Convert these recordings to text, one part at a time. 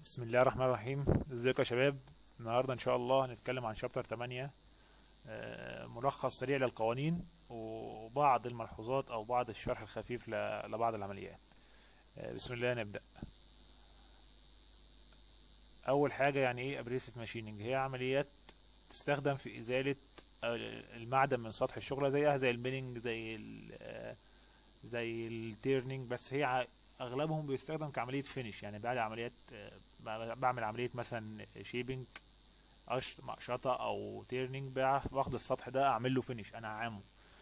بسم الله الرحمن الرحيم ازيكم يا شباب النهارده ان شاء الله هنتكلم عن شابتر 8 آه، ملخص سريع للقوانين وبعض الملحوظات او بعض الشرح الخفيف ل- لبعض العمليات آه، بسم الله نبدأ اول حاجة يعني ايه ابريسيف ماشيننج هي عمليات تستخدم في ازالة آه، المعدن من سطح الشغلة زيها زي الميلنج زي ال آه، زي التيرنينج بس هي ع- اغلبهم بيستخدم كعملية فينش يعني بعد عمليات آه، ب- بعمل عملية مثلا شيبنج قش مقشطة او تيرنينج باخد السطح ده اعمل له فينش انا عامه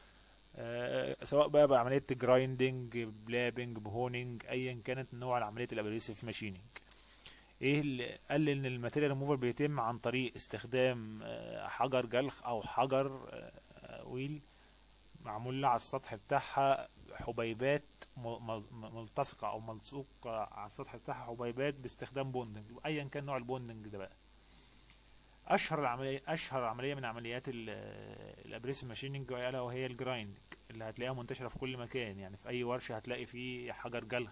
آه، سواء بقى بعملية جرايندنج بلابنج بهونينج ايا كانت نوع عملية الابريسيف ماشينينج ايه اللي قال ان الماتيريال ريموفر بيتم عن طريق استخدام آه، حجر جلخ او حجر آه، ويل معمول لها على السطح بتاعها حبيبات م- م- ملتصقة او ملصوقة على السطح بتاعها حبيبات باستخدام بوندنج ايا كان نوع البوندنج ده بقى اشهر العمليه اشهر عمليه من عمليات الابريسيف ماشيننج الا وهي الجرايندنج اللي هتلاقيها منتشره في كل مكان يعني في اي ورشه هتلاقي فيه حجر جلخ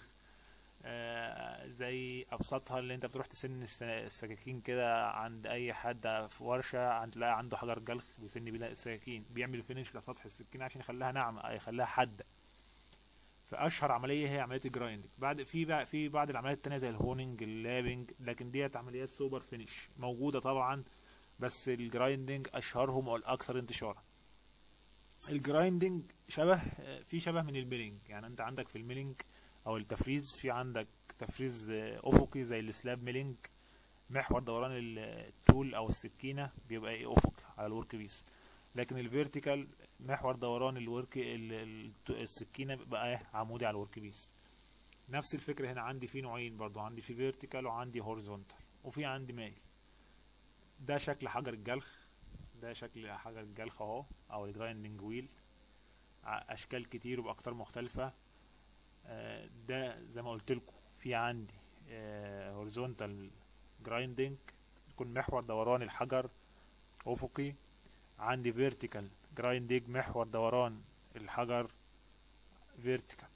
آه، زي ابسطها اللي انت بتروح تسن الس- السكاكين كده عند اي حد في ورشه عند تلاقي عنده حجر جلخ بيسن بيه السكاكين بيعمل فينش لسطح السكينه عشان يخليها ناعمه أو يخليها حاده فاشهر عمليه هي عمليه الجرايندنج بعد في بقى في بعض العمليات التانية زي الهوننج اللابنج لكن ديت عمليات سوبر فينش موجوده طبعا بس الجرايندنج اشهرهم والاكثر انتشارا الجرايندنج شبه في شبه من الميلينج يعني انت عندك في الميلينج او التفريز في عندك تفريز آه، افقي زي السلاب ميلينج محور دوران ال- التول او السكينه بيبقى ايه افق على الورك بيس لكن الفيرتيكال محور دوران الورك ال- ال- السكينه بيبقى ايه عمودي على الورك بيس نفس الفكره هنا عندي في نوعين برضو عندي في فيرتيكال وعندي هوريزونتال وفي عندي مايل ده شكل حجر الجلخ ده شكل حجر الجلخ اهو او الجرايندنج ويل ع- اشكال كتير وباقطار مختلفه آه، ده زي ما قلت لكم في عندي هوريزونتال جرايندنج يكون محور دوران الحجر افقي عندي فيرتيكال جرايندنج محور دوران الحجر فيرتيكال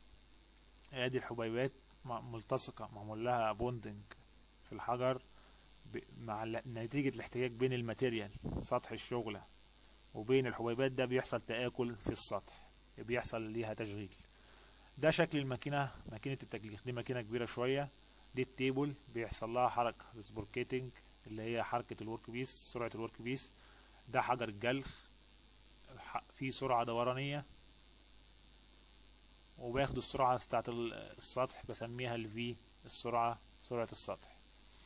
ادي الحبيبات م- ملتصقه معمول لها بوندنج في الحجر ب- مع ال- نتيجة الاحتكاك بين الماتيريال سطح الشغلة وبين الحبيبات ده بيحصل تآكل في السطح بيحصل ليها تشغيل ده شكل الماكينة ماكينة التجليخ دي ماكينة كبيرة شوية دي التيبل بيحصل لها حركة ريسبوركيتنج اللي هي حركة الورك بيس سرعة الورك بيس ده حجر الجلخ ح- فيه سرعة دورانية وباخد السرعة بتاعت ال- السطح بسميها الفي السرعة سرعة السطح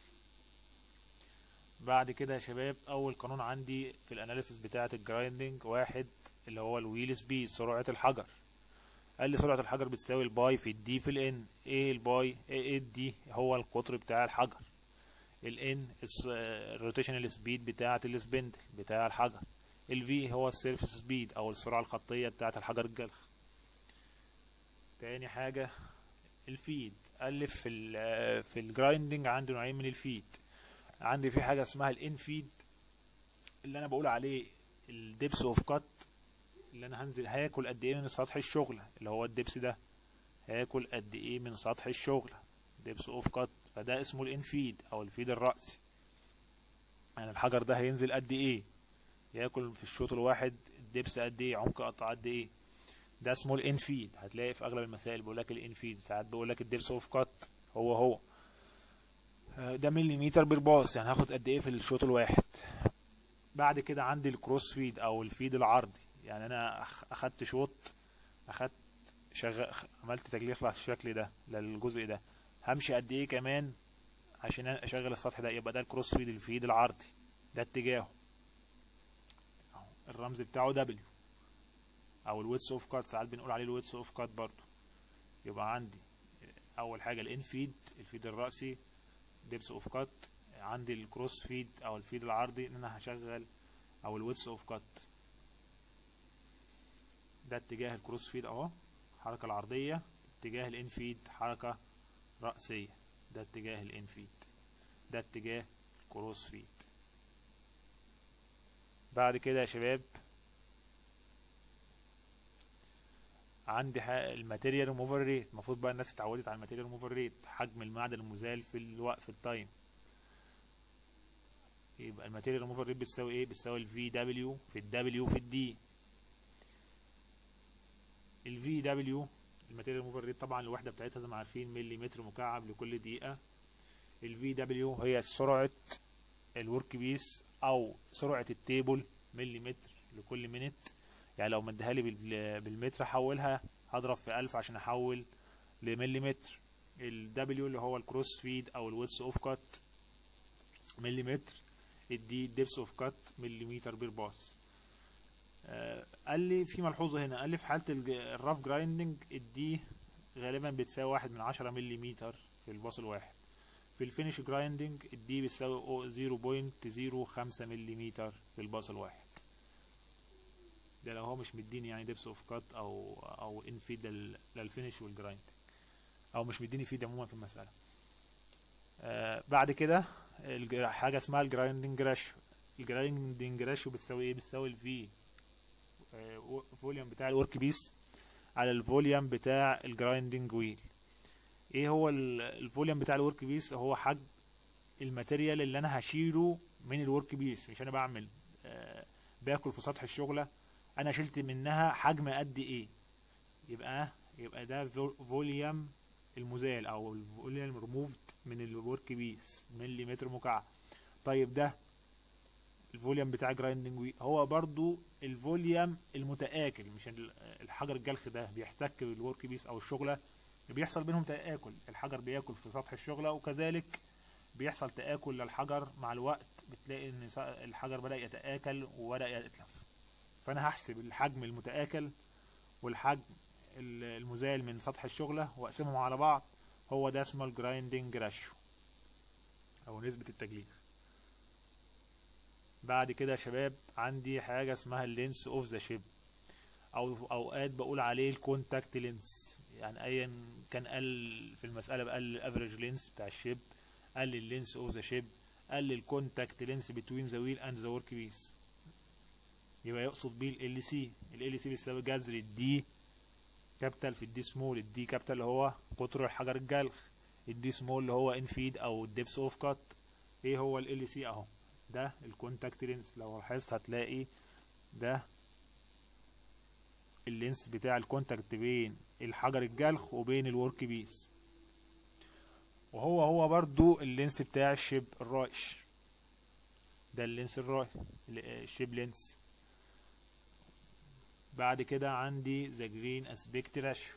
بعد كده يا شباب اول قانون عندي في الاناليسيس بتاعه الجرايندنج واحد اللي هو الويل سبيد سرعه الحجر قال لي سرعه الحجر بتساوي الباي في الدي في الان ايه الباي ايه الدي هو القطر بتاع الحجر الان الروتيشنال سبيد بتاعه السبندل بتاع الحجر الفي هو السيرفيس سبيد او السرعه الخطيه بتاعه الحجر الجلخ تاني حاجه الفيد قال لي في ال في الجرايندنج عنده نوعين من الفيد عندي في حاجه اسمها الانفيد اللي انا بقول عليه الدبس اوف كات اللي انا هنزل هاكل قد ايه من سطح الشغله اللي هو الدبس ده هاكل قد ايه من سطح الشغله دبس اوف كات فده اسمه الانفيد او الفيد الرأسي يعني الحجر ده هينزل قد ايه ياكل في الشوط الواحد الدبس قد ايه عمق قطع قد ايه ده اسمه الانفيد هتلاقي في اغلب المسائل بيقول لك الانفيد ساعات بيقول لك الدبس اوف كات هو هو آه، ده مليمتر بالباص يعني هاخد قد ايه في الشوط الواحد بعد كده عندي الكروس فيد او الفيد العرضي يعني انا أخ- اخدت شوط اخدت شغ... عملت تجليخ على الشكل ده للجزء ده همشي قد ايه كمان عشان اشغل السطح ده يبقى ده الكروس فيد الفيد العرضي ده اتجاهه أهو، الرمز بتاعه دبليو او الويتس اوف كات ساعات بنقول عليه الويتس اوف كات برضو يبقى عندي اول حاجه الانفيد الفيد الرأسي دبس اوف كات عندي الكروس فيد او الفيد العرضي ان انا هشغل او الويتس اوف كات ده اتجاه الكروس فيد اهو الحركه العرضيه اتجاه الانفيد حركه رأسيه ده اتجاه الانفيد ده اتجاه الكروس فيد بعد كده يا شباب عندي ح- الماتيريال ريموفر ريت المفروض بقى الناس اتعودت على الماتيريال ريموفر ريت حجم المعدن المزال في الوقت في التايم يبقى الماتيريال ريموفر ريت بتساوي ايه بتساوي الفي دبليو في الدبليو في الدي الفي دبليو الماتيريال ريموفر ريت طبعا الوحده بتاعتها زي ما عارفين ملي متر مكعب لكل دقيقه الفي دبليو هي سرعه الورك بيس او سرعه التيبل ملي متر لكل مينت يعني لو مديها لي بال- بالمتر احولها هضرب في 1000 عشان احول لملي متر الدبليو اللي هو الكروس فيد او الويدث اوف كات ملي متر الدي ديبس اوف كات مليمتر بير باس آه، قال لي في ملحوظه هنا قال لي في حاله الج- الراف جرايندنج الدي غالبا بتساوي واحد من عشرة مليمتر في الباص الواحد في الفينش جرايندنج الدي بتساوي 0.05 مليمتر في الباص الواحد ده لو هو مش مديني يعني ديبس اوف كات او او ان فيد لل- للفينش والجرايند او مش مديني فيد عموما في المساله آه بعد كده الج- حاجه اسمها الجرايندنج راشيو الجرايندنج راشيو بتساوي ايه بتساوي الفي فوليوم بتاع الورك بيس على الفوليوم بتاع الجرايندنج ويل ايه هو ال- الفوليوم بتاع الورك بيس هو حجم الماتيريال اللي انا هشيله من الورك بيس مش انا بعمل آه باكل في سطح الشغله انا شلت منها حجم قد ايه يبقى يبقى ده فوليوم المزال او الفوليوم ريموفد من الورك بيس ملي متر مكعب طيب ده الفوليوم بتاع جرايندنج وي هو برضو الفوليوم المتآكل مش ال- الحجر الجلخ ده بيحتك بالورك بيس او الشغله بيحصل بينهم تآكل الحجر بياكل في سطح الشغله وكذلك بيحصل تآكل للحجر مع الوقت بتلاقي ان س- الحجر بدأ يتآكل وبدأ يتلف فانا هحسب الحجم المتآكل والحجم ال- المزال من سطح الشغله واقسمهم على بعض هو ده اسمه الجرايندنج راشيو او نسبة التجليخ بعد كده يا شباب عندي حاجة اسمها اللينس اوف ذا شيب او اوقات بقول عليه الكونتاكت لينس يعني ايا كان قال في المسألة قال الافريج لينس بتاع الشيب قال اللينس اوف ذا شيب قال الكونتاكت لينس بتوين ذا ويل اند ذا ورك بيس يبقى يقصد بيه ال سي ال سي بيساوي جذر الدي كابيتال في الدي سمول الدي كابيتال اللي هو قطر الحجر الجلخ الدي سمول اللي هو انفيد او الدبس اوف كات ايه هو ال سي اهو ده الكونتاكت لينس لو لاحظت هتلاقي ده اللينس بتاع الكونتاكت بين الحجر الجلخ وبين الورك بيس وهو هو برضو اللينس بتاع الشيب الرايش ده اللينس الرايش الشيب لينس بعد كده عندي ذا جرين اسبكت راشيو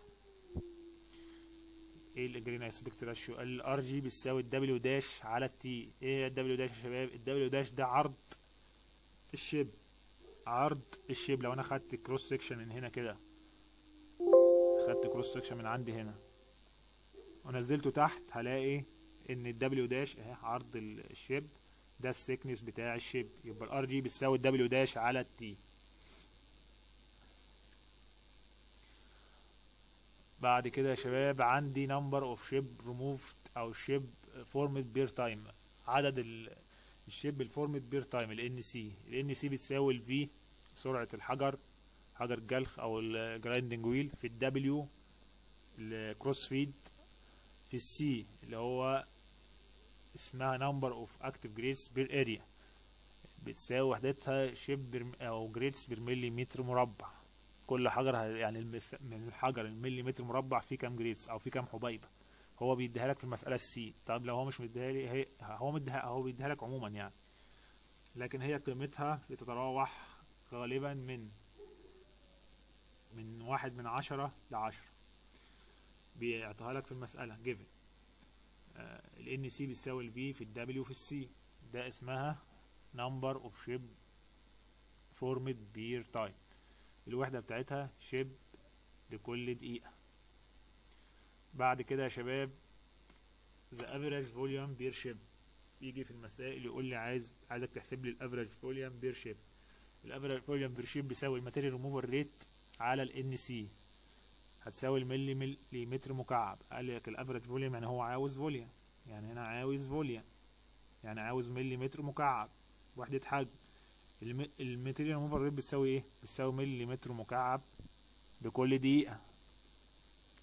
ايه الجرين اسبكت راشيو الار جي بتساوي الدبليو داش على التي ايه الدبليو داش يا شباب الدبليو داش ده عرض الشيب عرض الشيب لو انا خدت كروس سيكشن من هنا كده خدت كروس سيكشن من عندي هنا ونزلته تحت هلاقي ان الدبليو داش اهي عرض ال- الشيب ده السيكنس بتاع الشيب يبقى الار جي بتساوي الدبليو داش على التي بعد كده يا شباب عندي نمبر اوف شيب ريموفد او شيب فورمد بير تايم عدد ال- الشيب الفورمد بير تايم الان سي الان سي بتساوي الفي سرعه الحجر حجر الجلخ او الجرايندنج ويل في الدبليو الكروس فيد في السي اللي هو اسمها نمبر اوف اكتيف جريدز بير اريا بتساوي وحدتها شيب بر- او جريدز بير ملي متر مربع كل حجر ه- يعني المس- من الحجر الملي متر مربع فيه كام جريدز او فيه كام حبيبه هو بيديها لك في المساله السي طب لو هو مش مديها لي هي هو مديها هو بيديها لك عموما يعني لكن هي قيمتها بتتراوح غالبا من من واحد من عشرة لعشرة بيعطيها لك في المسألة given ال NC بتساوي ال V في ال W في ال C ده اسمها number of ship formed per time الوحدة بتاعتها شيب لكل دقيقة بعد كده يا شباب the average volume per ship يجي في المسائل يقول لي عايز عايزك تحسب لي الافريج فوليوم بير شيب الافريج فوليوم بير شيب بيساوي الماتيريال ريموفر ريت على الان سي هتساوي الملي ملي متر مكعب قال لك الافريج فوليوم يعني هو عاوز فوليوم يعني هنا عاوز فوليوم يعني عاوز ملي متر مكعب وحدة حجم الم- الماتيريال ريموفر ريت بتساوي ايه بتساوي ملي متر مكعب بكل دقيقة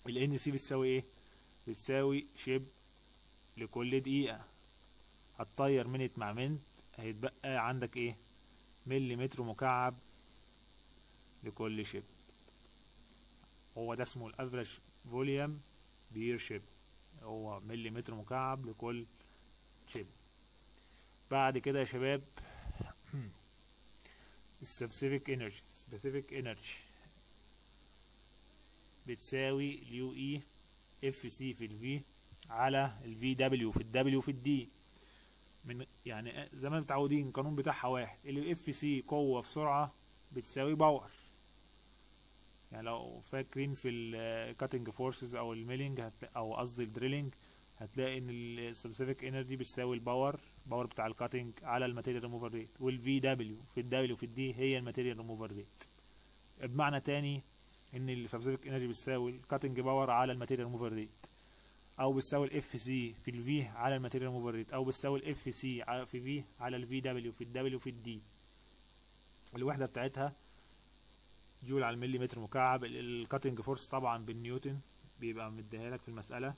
ال NC بتساوي ايه بتساوي شيب لكل دقيقة هتطير منت مع منت هيتبقى عندك ايه مليمتر مكعب لكل شيب هو ده اسمه الافريج فوليوم بير شيب هو مليمتر مكعب لكل شيب بعد كده يا شباب السبيسيفيك انرجي سبيسيفيك انرجي بتساوي اليو اي اف سي في الفي على الفي دبليو في الدبليو في الدي من يعني زي ما متعودين القانون بتاعها واحد اللي اف سي قوه في سرعه بتساوي باور يعني لو فاكرين في الكاتنج فورسز او الميلينج او قصدي الدريلينج هتلاقي ان السبيسيفيك انرجي بتساوي الباور باور بتاع الكاتنج على الماتيريال ريموفر ريت والفي دبليو في الدبليو في الدي هي الماتيريال ريموفر ريت بمعنى تاني ان السبيسيفيك انرجي بتساوي الكاتنج باور على الماتيريال ريموفر ريت او بتساوي الاف سي في الفي على الماتيريال ريموفر ريت او بتساوي الاف سي في في على الفي دبليو في الدبليو في الدي الوحده بتاعتها جول على المليمتر مكعب الكاتنج فورس طبعا بالنيوتن بيبقى مديها لك في المساله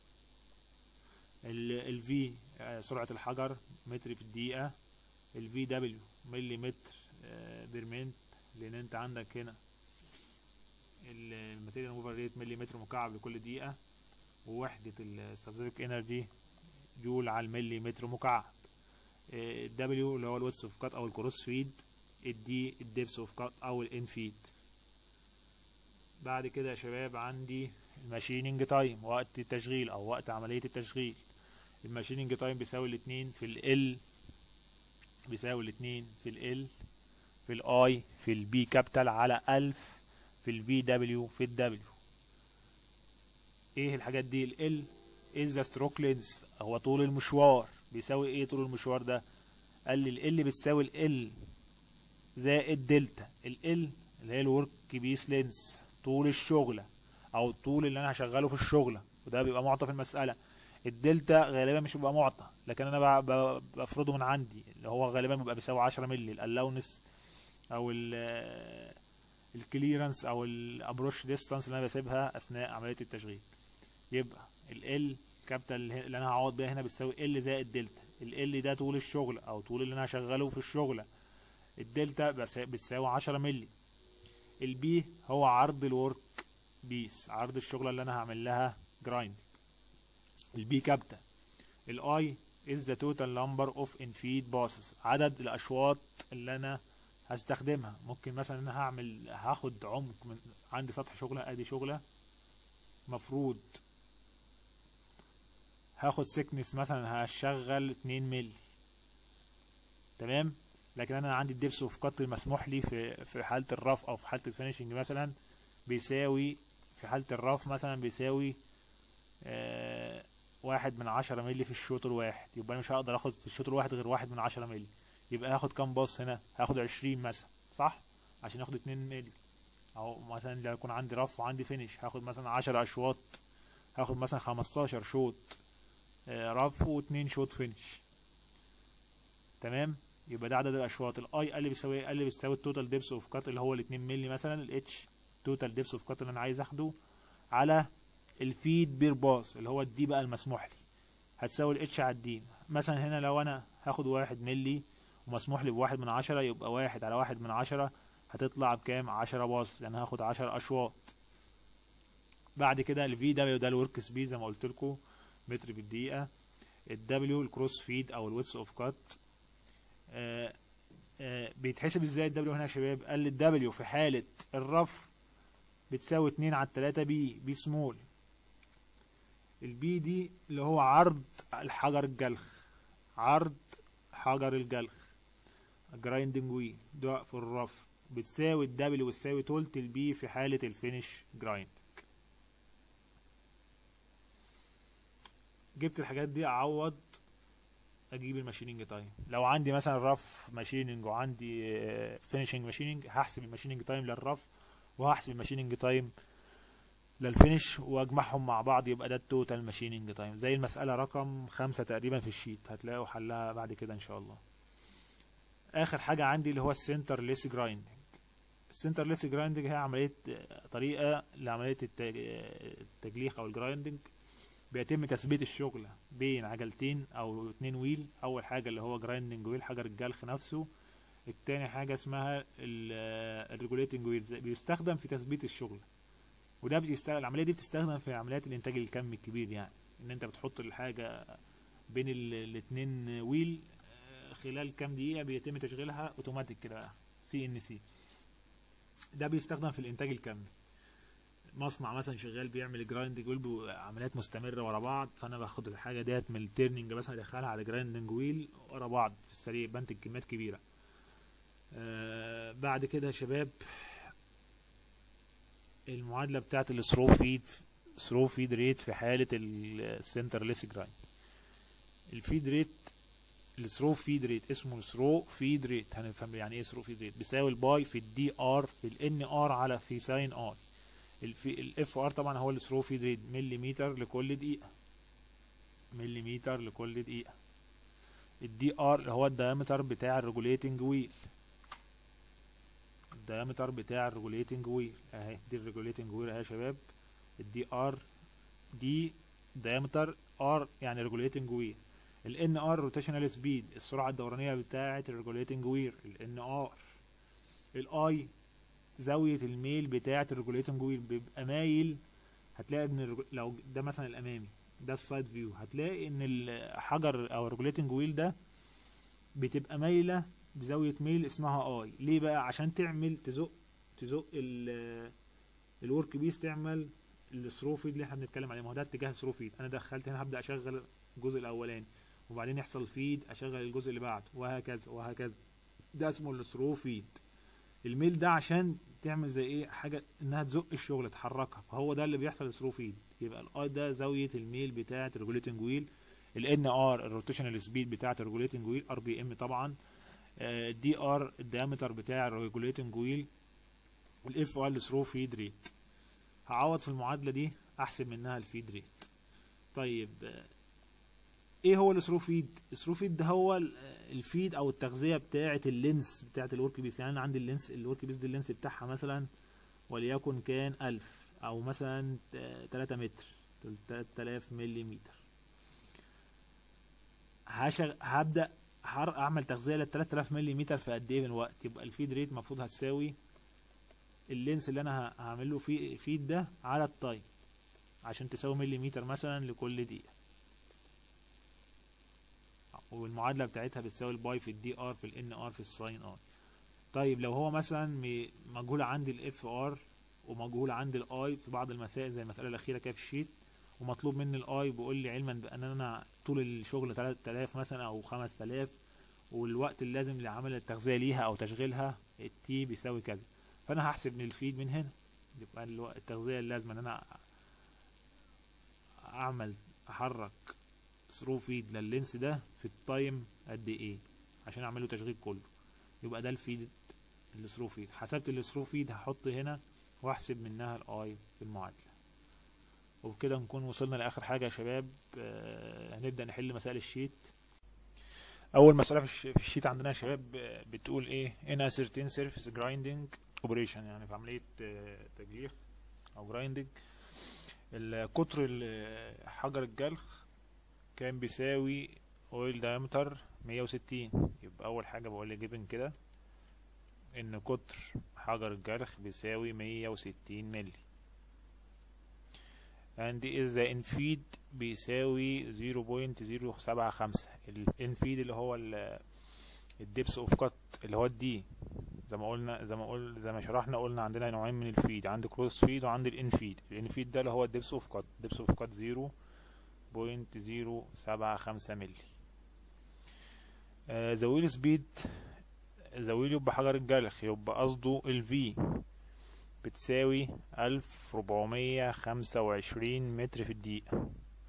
الفي سرعه الحجر متر في الدقيقه الفي دبليو مليمتر بيرمنت لان انت عندك هنا الماتيريال موفر ريت مليمتر مكعب لكل دقيقه ووحده السبسيفيك انرجي جول على المليمتر مكعب الدبليو اللي هو الويتس اوف كات او الكروس فيد الدي الدبس اوف كات او الان فيد بعد كده يا شباب عندي الماشيننج تايم وقت التشغيل او وقت عمليه التشغيل الماشيننج تايم بيساوي الاتنين في ال بيساوي الاتنين في ال في الاي في البي كابيتال على ألف في الفي دبليو في الدبليو ايه الحاجات دي ال is the stroke length هو طول المشوار بيساوي ايه طول المشوار ده قال لي ال بتساوي ال زائد دلتا ال اللي هي الورك بيس لينس طول الشغلة او الطول اللي انا هشغله في الشغلة وده بيبقى معطى في المسألة الدلتا غالبا مش بيبقى معطى لكن انا بفرضه من عندي اللي هو غالبا بيبقى بيساوي 10 مللي الالاونس او ال الكليرنس او الابروش ديستانس اللي انا بسيبها اثناء عمليه التشغيل يبقى ال كابيتال اللي انا هعوض بيها هنا بتساوي ال زائد دلتا ال ده طول الشغل او طول اللي انا هشغله في الشغله الدلتا بتساوي 10 مللي البي هو عرض الورك بيس عرض الشغله اللي انا هعمل لها جرايند البي كابيتال الاي is the total number of infeed passes عدد الاشواط اللي انا هستخدمها ممكن مثلا انا هعمل هاخد عمق من عندي سطح شغله ادي شغله مفروض هاخد سكنس مثلا هشغل 2 مللي تمام لكن انا عندي الدبس اوف قط المسموح لي في في حاله الرف او في حاله الفينشنج مثلا بيساوي في حاله الرف مثلا بيساوي آه واحد من عشرة مللي في الشوط الواحد يبقى انا مش هقدر اخد في الشوط الواحد غير واحد من عشرة مللي يبقى هاخد كام باص هنا هاخد عشرين مثلا صح عشان اخد اتنين مللي او مثلا لو يكون عندي رف وعندي فينش هاخد مثلا عشر اشواط هاخد مثلا خمستاشر شوط آه رف واتنين شوط فينش تمام يبقى ده عدد الاشواط الاي قال لي بيساوي قال لي بيساوي التوتال ديبس اوف كات اللي هو ال 2 مللي مثلا الاتش توتال ديبس اوف كات اللي انا عايز اخده على الفيد بير باص اللي هو الدي بقى المسموح لي هتساوي الاتش على الدي مثلا هنا لو انا هاخد واحد مللي ومسموح لي بواحد من عشرة يبقى واحد على واحد من عشرة هتطلع بكام عشرة باص يعني هاخد عشر اشواط بعد كده الفي دبليو ده الورك سبيد زي ما قلت لكم متر في الدقيقة الدبليو الكروس فيد او الويتس اوف كات آه آه بيتحسب ازاي الدبليو هنا يا شباب قال لي الدبليو في حالة الرف بتساوي اتنين على التلاتة بي بي سمول البي دي اللي هو عرض الحجر الجلخ عرض حجر الجلخ جرايندنج ويل ده في الرف بتساوي الدبليو بتساوي تلت البي في حالة الفينش جرايند جبت الحاجات دي اعوض اجيب الماشيننج تايم لو عندي مثلا رف ماشيننج وعندي فينيشنج ماشيننج هحسب الماشيننج تايم للرف وهحسب الماشيننج تايم للفينش واجمعهم مع بعض يبقى ده التوتال ماشيننج تايم زي المسألة رقم خمسة تقريبا في الشيت هتلاقوا حلها بعد كده ان شاء الله اخر حاجة عندي اللي هو السنتر ليس جرايندنج السنترلس جرايندنج هي عمليه آه، طريقه لعمليه التج- آه، التجليخ او الجرايندنج بيتم تثبيت الشغل بين عجلتين او اتنين ويل اول حاجه اللي هو جرايندنج ويل حجر الجلخ نفسه التاني حاجه اسمها الريجوليتنج ويل بيستخدم في تثبيت الشغل وده بيستخدم العمليه دي بتستخدم في عمليات الانتاج الكمي الكبير يعني ان انت بتحط الحاجه بين ال- الاتنين ويل آه، خلال كام دقيقه بيتم تشغيلها اوتوماتيك كده سي ان سي ده بيستخدم في الانتاج الكمي مصنع مثلا شغال بيعمل جرايندنج ويل عمليات مستمره ورا بعض فانا باخد الحاجه ديت من التيرنينج مثلا ادخلها على جرايندنج ويل ورا بعض في السريع بنتج كميات كبيره آه بعد كده يا شباب المعادله بتاعت الثرو فيد ثرو فيد ريت في حاله السنترلس جرايند الفيد ريت الثرو فيد ريت اسمه الثرو فيد ريت هنفهم يعني ايه ثرو فيد ريت بيساوي الباي في الدي ار في الان ار على في ساين ار الاف ار طبعا هو الثرو فيد ريت مليمتر لكل دقيقه مليمتر لكل دقيقه الدي ار اللي هو الدايمتر بتاع الريجوليتنج ويل الدايمتر بتاع الريجوليتنج ويل اهي دي الريجوليتنج ويل اهي يا شباب الدي ار دي دايمتر ار يعني ريجوليتنج ويل الان ار روتيشنال سبيد السرعه الدورانيه بتاعه الريجوليتنج ويل الان ار الاي زاويه الميل بتاعه الريجوليتنج ويل بيبقى مايل هتلاقي ان الرجو- لو ده مثلا الامامي ده السايد فيو هتلاقي ان الحجر او الريجوليتنج ويل ده بتبقى مايله بزاويه ميل اسمها اي ليه بقى عشان تعمل تزق تزق الورك بيس تعمل الثرو فيد اللي احنا بنتكلم عليه ما هو ده اتجاه الثرو فيد انا دخلت هنا هبدا اشغل الجزء الاولاني وبعدين يحصل فيد اشغل الجزء اللي بعده وهكذا وهكذا ده اسمه الثرو فيد الميل ده عشان تعمل زي ايه حاجه انها تزق الشغل تحركها فهو ده اللي بيحصل الثرو فيد يبقى الاي ده زاويه الميل بتاعه الريجوليتنج ويل الان ار الروتيشنال سبيد بتاعه الريجوليتنج ويل ار بي ام طبعا الدي ار الديامتر بتاع الريجوليتنج ويل والاف ار الثرو فيد ريت هعوض في المعادله دي احسب منها الفيد ريت طيب آه، ايه هو الثرو فيد الثرو فيد ده هو ال- الفيد او التغذيه بتاعه اللينس بتاعه الورك بيس يعني انا عندي اللينس الورك بيس دي اللينس بتاعها مثلا وليكن كان 1000 او مثلا 3 متر 3000 ملي متر هشغ... هبدا هر- اعمل تغذيه لل 3000 ملي متر في قد ايه من وقت يبقى الفيد ريت المفروض هتساوي اللينس اللي انا ه- هعمل له فيه فيد ده على التايم عشان تساوي ملي متر مثلا لكل دقيقه والمعادله بتاعتها بتساوي الباي في الدي ار في الان ار في الساين ار طيب لو هو مثلا م- مجهول عندي الاف ار ومجهول عندي الاي في بعض المسائل زي المساله الاخيره كده في الشيت ومطلوب مني الاي بيقول لي علما بان انا طول الشغل 3000 مثلا او 5000 والوقت اللازم لعمل التغذيه ليها او تشغيلها التي بيساوي كذا فانا هحسب من الفيد من هنا يبقى الوقت- التغذيه اللازمه ان انا اعمل احرك ثرو فيد لللينس ده في التايم قد ايه عشان اعمل له تشغيل كله يبقى ده الفيد الثرو فيد حسبت الثرو فيد هحط هنا واحسب منها الاي في المعادله وبكده نكون وصلنا لاخر حاجه يا شباب آه، هنبدا نحل مسائل الشيت اول مساله في الش- في الشيت عندنا يا شباب آه، بتقول ايه ان certain surface grinding operation يعني في عمليه آه، تجليخ او جرايندنج القطر ال- حجر الجلخ كان بيساوي اويل diameter 160 يبقى اول حاجه بقول لي جيفن كده ان قطر حجر الجرخ بيساوي 160 ملي and is the infeed بيساوي 0.075 الانفيد اللي هو الدبس اوف كات اللي هو الدي زي ما قلنا زي ما قل زي ما شرحنا قلنا عندنا نوعين من الفيد عندي كروس فيد وعندي الانفيد الانفيد ده اللي هو الدبس اوف كات الدبس اوف كات 0.075 ملي آه، زويل سبيد زاوية يبقى حجر الجلخ يبقى قصده الفي بتساوي ألف ربعمية خمسة وعشرين متر في الدقيقة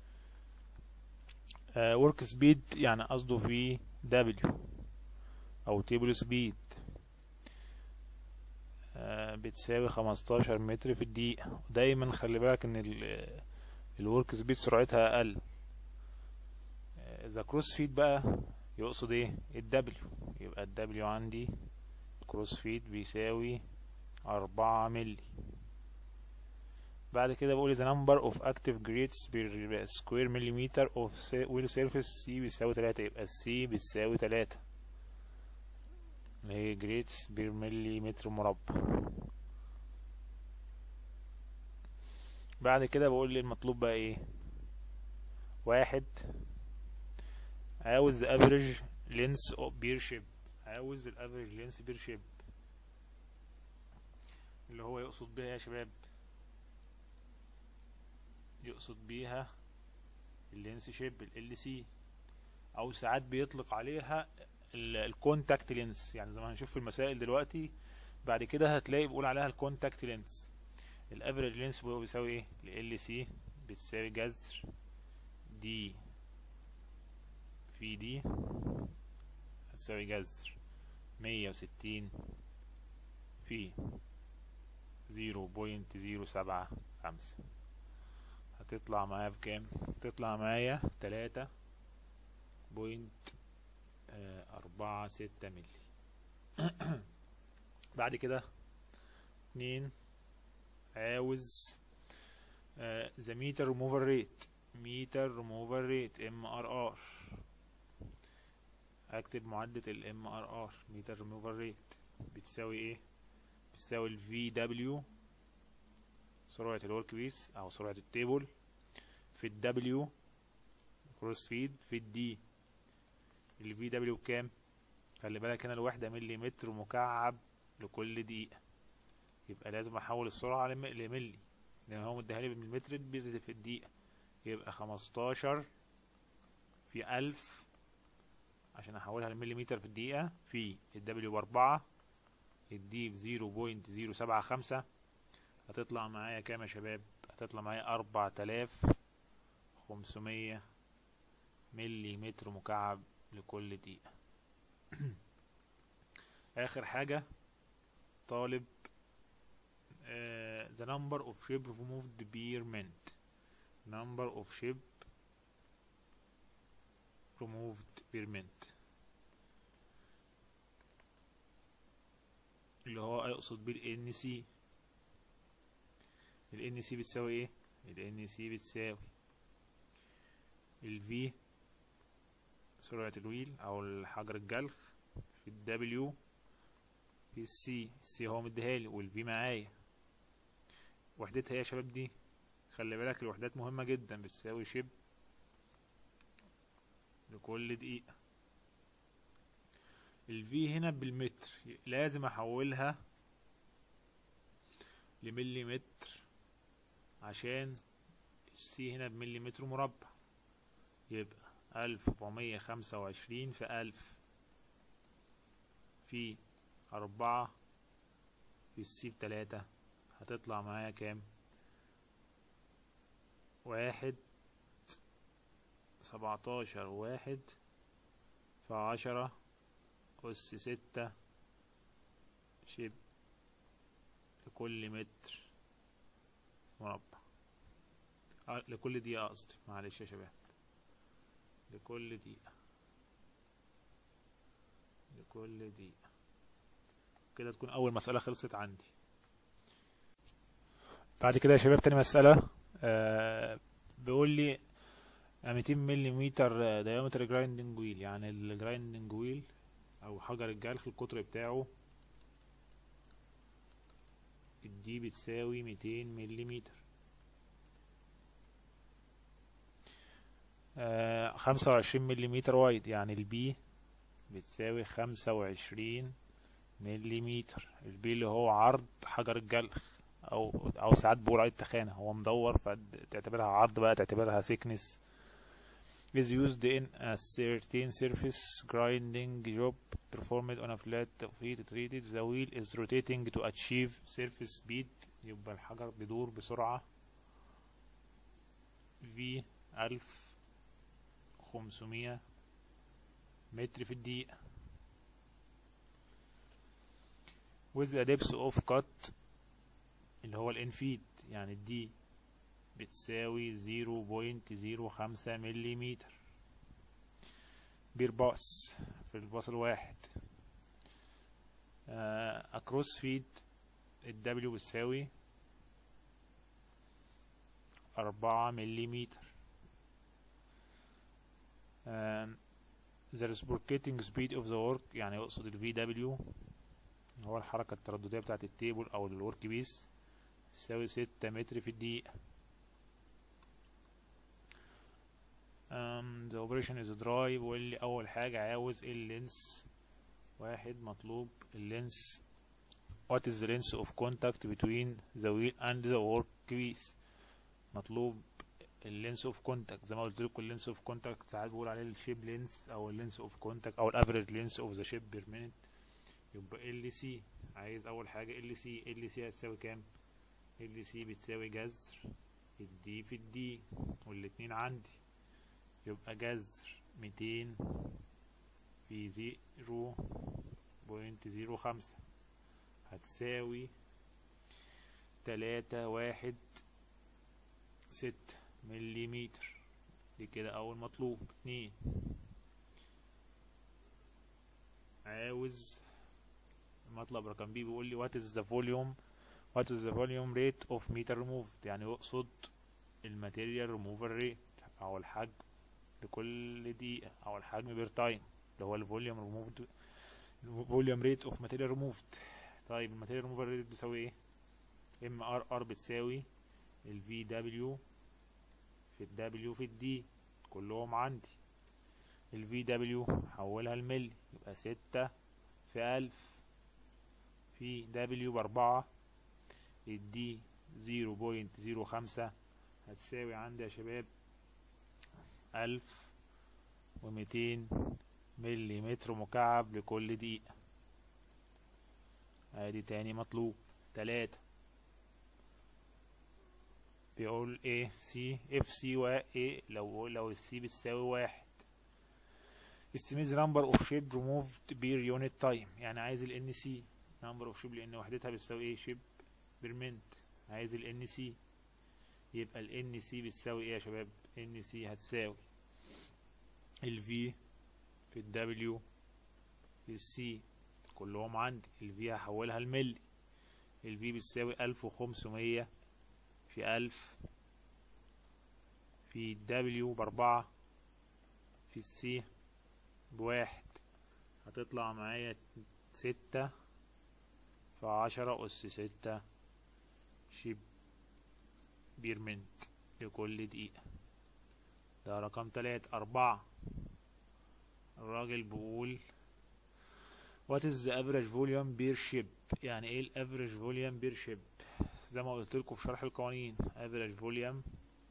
ورك سبيد يعني قصده في دبليو أو تيبل سبيد بتساوي خمستاشر متر في الدقيقة ودايما خلي بالك ان الورك سبيد سرعتها أقل إذا كروس فيد بقى يقصد ايه الدبليو يبقى الدبليو عندي كروس فيد بيساوي أربعة ملي بعد كده بقول the number of active grates per square millimeter of wheel surface C بيساوي تلاتة يبقى C بتساوي تلاتة اللي هي grates per مليمتر مربع بعد كده بقول لي المطلوب بقى ايه واحد عاوز average length of beer ship عاوز الافريج لينس بير شيب اللي هو يقصد بيها يا شباب يقصد بيها اللينس شيب ال سي او ساعات بيطلق عليها الكونتاكت لينس يعني زي ما هنشوف في المسائل دلوقتي بعد كده هتلاقي بيقول عليها الكونتاكت لينس الافريج لينس بيساوي ايه ال سي بتساوي جذر دي في دي هتساوي جذر مية وستين في زيرو بوينت زيرو سبعة خمسة هتطلع معايا بكام تطلع معايا تلاتة بوينت أربعة ستة ملي بعد كده اتنين عاوز ذا ميتر ريموفر ريت ميتر ريموفر ريت ام ار ار اكتب معدل الام ار ار ميتر ريموفر ريت بتساوي ايه بتساوي الفي دبليو سرعة الورك بيس او سرعة التيبل في الدبليو كروس فيد في الدي الفي دبليو بكام خلي بالك هنا الوحدة مليمتر مكعب لكل دقيقة يبقى لازم احول السرعة لملي لان هو مديها لي بالمتر في الدقيقة يبقى خمستاشر في ألف عشان احولها لمليمتر في الدقيقة في الدبليو بأربعة الدي بزيرو بوينت زيرو سبعة خمسة هتطلع معايا كام يا شباب هتطلع معايا أربعة آلاف خمسمية ملي متر مكعب لكل دقيقة آخر حاجة طالب uh, the number of ship removed per minute number of ship removed per minute اللي هو يقصد بيه ال NC ال NC بتساوي ايه ال NC بتساوي ال V سرعة الويل او الحجر الجلخ في ال W في ال C C هو مديهالي وال V معايا وحدتها ايه يا شباب دي خلي بالك الوحدات مهمة جدا بتساوي شب لكل دقيقة الفي هنا بالمتر لازم احولها لمليمتر عشان السي هنا بمليمتر مربع يبقى ألف وأربعمية خمسة وعشرين في ألف في أربعة في السي بتلاتة هتطلع معايا كام واحد سبعتاشر واحد في عشرة أس ستة شب لكل متر مربع آه لكل دقيقة قصدي معلش يا شباب لكل دقيقة لكل دقيقة كده تكون أول مسألة خلصت عندي بعد كده يا شباب تاني مسألة آه بيقول لي 200 مليمتر دايمتر جرايندنج ويل يعني الجرايندنج ويل او حجر الجلخ القطر بتاعه الدي بتساوي 200 مليمتر آه خمسة وعشرين مليمتر وايد يعني البي بتساوي خمسة وعشرين مليمتر البي اللي هو عرض حجر الجلخ او او ساعات بقول عليه التخانة هو مدور فتعتبرها عرض بقى تعتبرها سيكنس is used in a certain surface grinding job performed on a flat of heat treated the wheel is rotating to achieve surface speed يبقى الحجر بيدور بسرعة v ألف خمسمية متر في الدقيقة with a depth of cut اللي هو الانفيد يعني الدي بتساوي زيرو بوينت زيرو خمسة مليمتر بير باص في الباص الواحد أكروس فيد الدبليو بتساوي أربعة مليمتر um, the reciprocating speed of the work يعني يقصد ال VW هو الحركة الترددية بتاعة التيبل أو الورك بيس تساوي ستة متر في الدقيقة um, the operation is dry بيقول لي أول حاجة عاوز اللينس واحد مطلوب اللينس what is the length of contact between the wheel and the work piece مطلوب اللينس اوف كونتاكت زي ما قلت لكم اللينس اوف كونتاكت ساعات بقول عليه الشيب لينس او اللينس اوف كونتاكت او الافريج لينس اوف ذا شيب بير مينيت يبقى ال سي عايز اول حاجه ال سي ال سي هتساوي كام ال سي بتساوي جذر الدي في الدي والاتنين عندي يبقى جذر ميتين في زيرو بوينت زيرو خمسة هتساوي تلاتة واحد ستة مليمتر دي كده أول مطلوب اتنين عاوز المطلب رقم بي بيقول لي what is the volume what is the volume rate of meter removed يعني يقصد الماتيريال removal rate أو الحجم لكل دقيقة أو الحجم بير تايم اللي هو الفوليوم removed الفوليوم ريت اوف ماتيريال removed طيب الماتيريال removal rate بتساوي ايه ام ار ار بتساوي ال في دبليو في الدبليو في الدي كلهم عندي ال في دبليو حولها الملي يبقى ستة في ألف في دبليو بأربعة الدي زيرو بوينت زيرو خمسة هتساوي عندي يا شباب ألف وميتين ملي متر مكعب لكل دقيقة ادي تاني مطلوب تلاتة بيقول ايه سي اف سي و ايه لو لو السي بتساوي واحد estimate the number of shape removed per unit time يعني عايز ال ان سي number of shape لان وحدتها بتساوي ايه shape per minute عايز ال ان سي يبقى ال ان سي بتساوي ايه يا شباب ان سي هتساوي ال في في ال W في ال C كلهم عندي ال V هحولها الملي ال V بتساوي ألف وخمسمية في ألف في W بأربعة في السي بواحد هتطلع معايا ستة في عشرة أس ستة شيب بيرمنت لكل دقيقة ده رقم تلاتة أربعة الراجل بيقول what is the average volume per ship يعني ايه ال average volume per ship زي ما قلت لكم في شرح القوانين average volume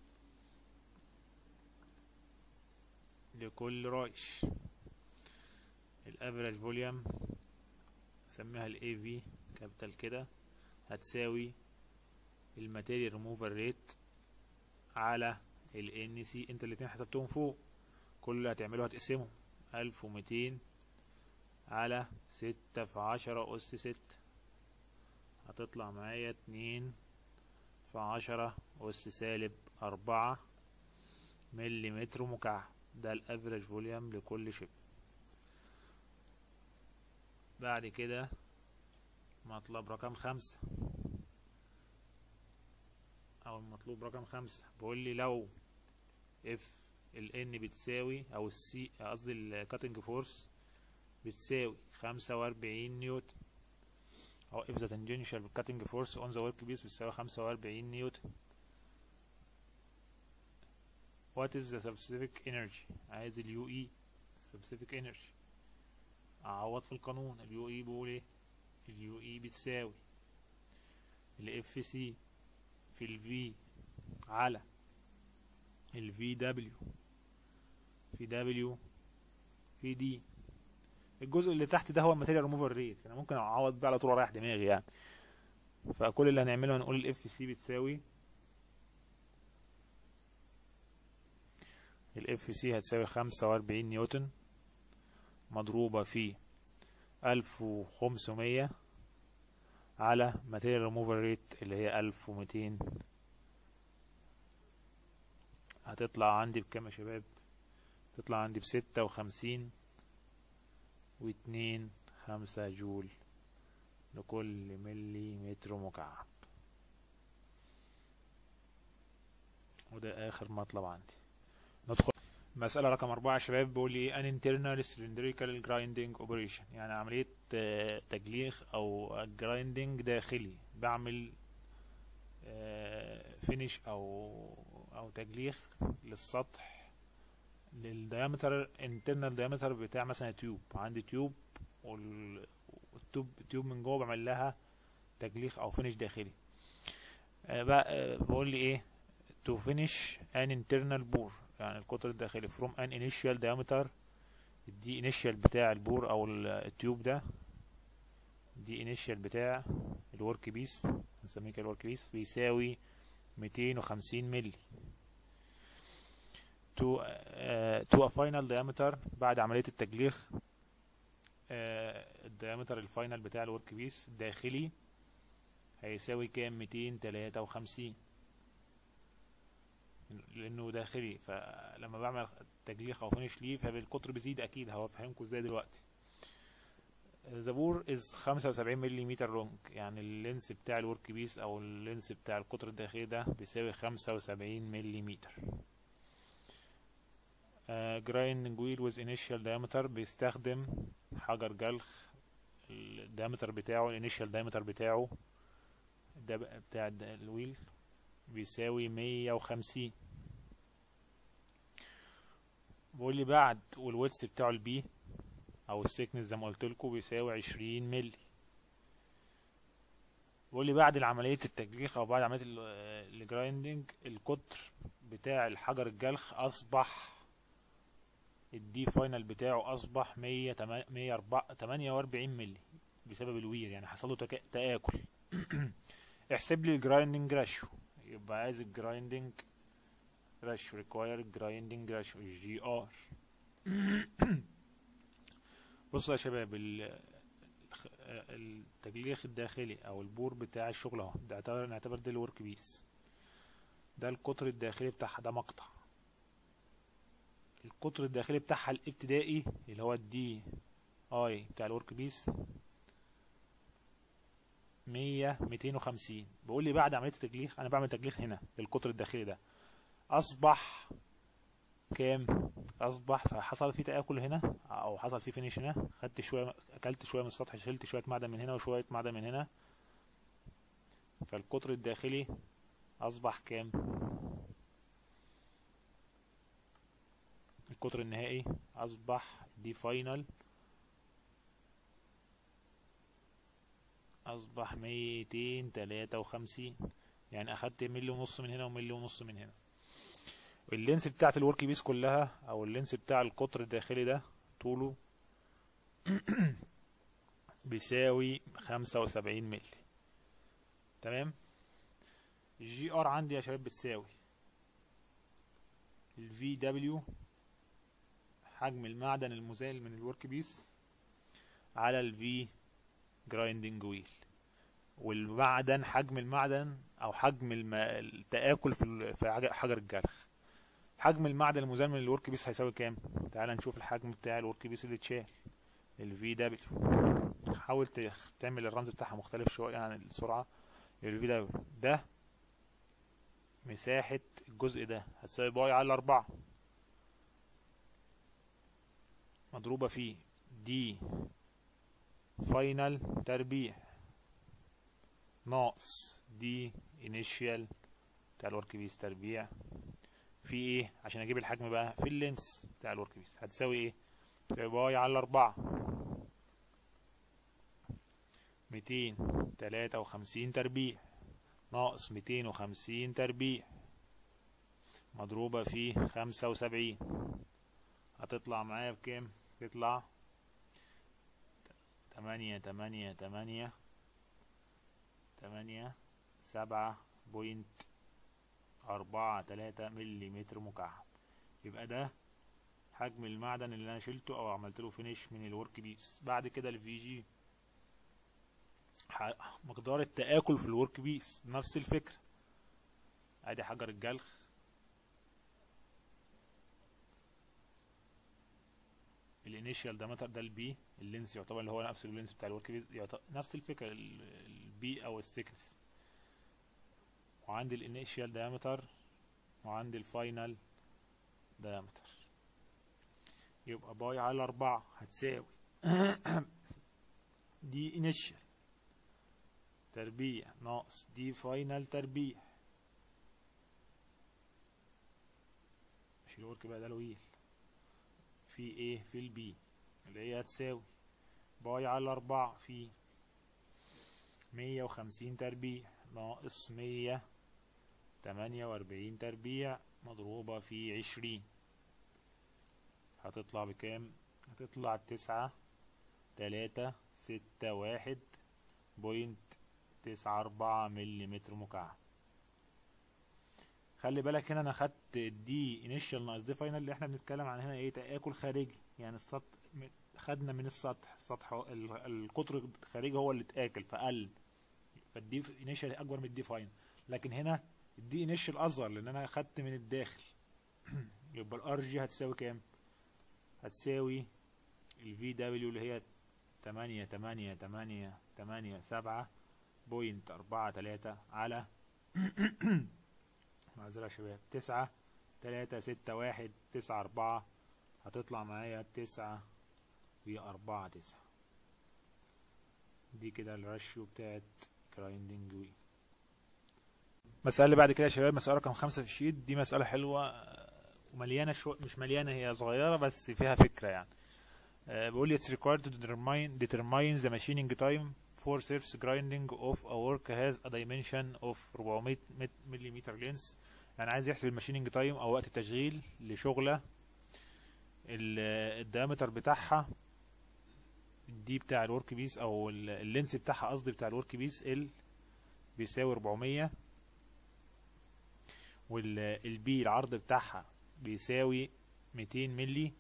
لكل رايش ال average volume نسميها ال AV كابيتال كده هتساوي الماتيريال ريموفال ريت على ال NC انت الاتنين حسبتهم فوق كل اللي هتعمله هتقسمهم ألف وميتين على ستة في عشرة أس ستة هتطلع معايا اتنين في عشرة أس سالب أربعة ملي متر مكعب ده الأفريج فوليوم لكل شيب بعد كده مطلب رقم خمسة أو المطلوب رقم خمسة بيقول لي لو اف ال n بتساوي او السي قصدي الكاتنج فورس بتساوي خمسة وأربعين نيوتن أو if the tangential cutting force on the workpiece بتساوي خمسة وأربعين نيوتن what is the specific energy عايز اليو اي specific energy أعوض في القانون اليو اي بيقول ايه اليو اي بتساوي الاف سي في الفي على الفي دبليو في دبليو في دي الجزء اللي تحت ده هو الماتيريال ريموفر ريت انا ممكن اعوض ده على طول رايح دماغي يعني فكل اللي هنعمله هنقول الاف سي بتساوي الاف سي هتساوي خمسة وأربعين نيوتن مضروبة في ألف وخمسمية على ماتيريال ريموفر ريت اللي هي ألف وميتين هتطلع عندي بكام يا شباب تطلع عندي بستة وخمسين واتنين خمسة جول لكل مليمتر مكعب وده آخر مطلب عندي ندخل مسألة رقم أربعة يا شباب بيقول لي an internal cylindrical grinding operation يعني عملية آه، تجليخ أو grinding داخلي بعمل فينش أو أو تجليخ للسطح للديامتر internal diameter بتاع مثلا تيوب عندي تيوب وال- والتوب التيوب من جوه بعمل لها تجليخ أو فينش داخلي آه، بقى آه، بقول لي إيه to finish an internal bore يعني القطر الداخلي from an initial diameter دي initial بتاع البور او ال- التيوب ده دي initial بتاع الورك بيس هنسميه كده الورك بيس بيساوي 250 ملي to uh, to a final diameter بعد عملية التجليخ الديامتر الفاينل بتاع الورك بيس الداخلي هيساوي كام 253 لانه داخلي فلما بعمل تجليخ او فينش ليه فالقطر بيزيد اكيد هفهمكم ازاي دلوقتي زبور از 75 ملم لونج يعني اللينس بتاع الورك بيس او اللينس بتاع القطر الداخلي ده بيساوي 75 ملم جرايندنج ويل ويز انيشال diameter بيستخدم حجر جلخ الديامتر بتاعه الانيشال diameter بتاعه ده بقى بتاع الد- الويل بيساوي 150 بيقول لي بعد والويتس بتاعه البي او السيكنس زي ما قلت لكم بيساوي 20 ملي بيقول لي بعد عملية التجليخ او بعد عملية ال- الجرايندنج القطر بتاع الحجر الجلخ اصبح الدي فاينل بتاعه اصبح 100 148 ملي بسبب الوير يعني حصل له تكا- تآكل احسب لي الجرايندنج راشيو يبقى عايز الجرايندنج راشيو ريكواير جرايندنج راشيو الجي ار بصوا يا شباب ال- الخ- التجليخ الداخلي او البور بتاع الشغل اهو ده اعتبر نعتبر ده الورك بيس ده القطر الداخلي بتاعها ده مقطع القطر الداخلي بتاعها الابتدائي اللي هو الدي اي بتاع الورك بيس مية ميتين وخمسين بقول لي بعد عملية التجليخ أنا بعمل تجليخ هنا للقطر الداخلي ده أصبح كام؟ أصبح فحصل فيه تآكل هنا أو حصل فيه فينيش هنا خدت شوية أكلت شوية من السطح شلت شوية معدن من هنا وشوية معدن من هنا فالقطر الداخلي أصبح كام؟ القطر النهائي أصبح دي فاينل أصبح ميتين تلاتة وخمسين يعني أخدت ملي ونص من هنا وملي ونص من هنا اللينس بتاعت الورك بيس كلها أو اللينس بتاع القطر الداخلي ده طوله بيساوي خمسة وسبعين ملي تمام الجي ار عندي يا شباب بتساوي الفي دبليو حجم المعدن المزال من الورك بيس على الفي جرايندنج ويل والمعدن حجم المعدن او حجم الم... التآكل في ال- في حج- حجر الجرخ حجم المعدن المزال من الورك بيس هيساوي كام تعال نشوف الحجم بتاع الورك بيس اللي اتشال الفي دبليو حاول تخ- تعمل الرمز بتاعها مختلف شويه عن السرعه الفي دبليو ده مساحه الجزء ده هتساوي باي على أربعة مضروبة في دي فاينل تربيع ناقص دي انيشيال بتاع الورك بيس تربيع في ايه عشان اجيب الحجم بقى في اللينس بتاع الورك بيس هتساوي ايه تساوي باي على أربعة ميتين تلاتة وخمسين تربيع ناقص ميتين وخمسين تربيع مضروبة في خمسة وسبعين هتطلع معايا بكام تطلع تمانية تمانية تمانية تمانية سبعة بوينت أربعة تلاتة ملي متر مكعب يبقى ده حجم المعدن اللي أنا شلته أو عملت له فينيش من الورك بيس بعد كده الفي جي مقدار التآكل في الورك بيس نفس الفكرة ادي حجر الجلخ الانيشال دايمتر ده البي اللينس يعتبر اللي هو نفس اللينس بتاع الورك بيس يعتبر نفس الفكره البي او السكنس وعندي الانيشال دايمتر وعندي الفاينل دايمتر يبقى باي على أربعة هتساوي دي انيشال تربيع ناقص دي فاينل تربيع مش الورك بقى ده الويل في ايه في البي اللي هي هتساوي باي على أربعة في مية وخمسين تربيع ناقص مية تمانية وأربعين تربيع مضروبة في عشرين هتطلع بكام؟ هتطلع تسعة تلاتة ستة واحد بوينت تسعة أربعة مليمتر مكعب خلي بالك هنا أنا خدت دي انيشال ناقص دي فاينل اللي احنا بنتكلم عن هنا ايه تآكل خارجي يعني السطح خدنا من السطح السطح القطر الخارجي هو اللي اتآكل فقل فالدي انيشال أكبر من الدي فاينل لكن هنا الدي انيشال أصغر لأن أنا خدت من الداخل يبقى الار جي هتساوي كام؟ هتساوي الفي دبليو اللي هي تمانية تمانية تمانية تمانية سبعة بوينت أربعة تلاتة على معذرة يا شباب تسعة تلاتة ستة واحد تسعة أربعة هتطلع معايا تسعة وأربعة تسعة دي كده الراشيو بتاعت جرايندنج وي المسألة اللي بعد كده يا شباب مسألة رقم خمسة في الشيت دي مسألة حلوة ومليانة شو مش مليانة هي صغيرة بس فيها فكرة يعني uh, بيقول لي it's required to determine determine the machining time for surface grinding of a work has a dimension of 400 ملم length يعني عايز يحسب الماشيننج تايم او وقت التشغيل لشغلة الديامتر بتاعها دي بتاع الورك بيس او اللينس بتاعها قصدي بتاع الورك بيس ال بيساوي 400 والبي العرض بتاعها بيساوي 200 ملي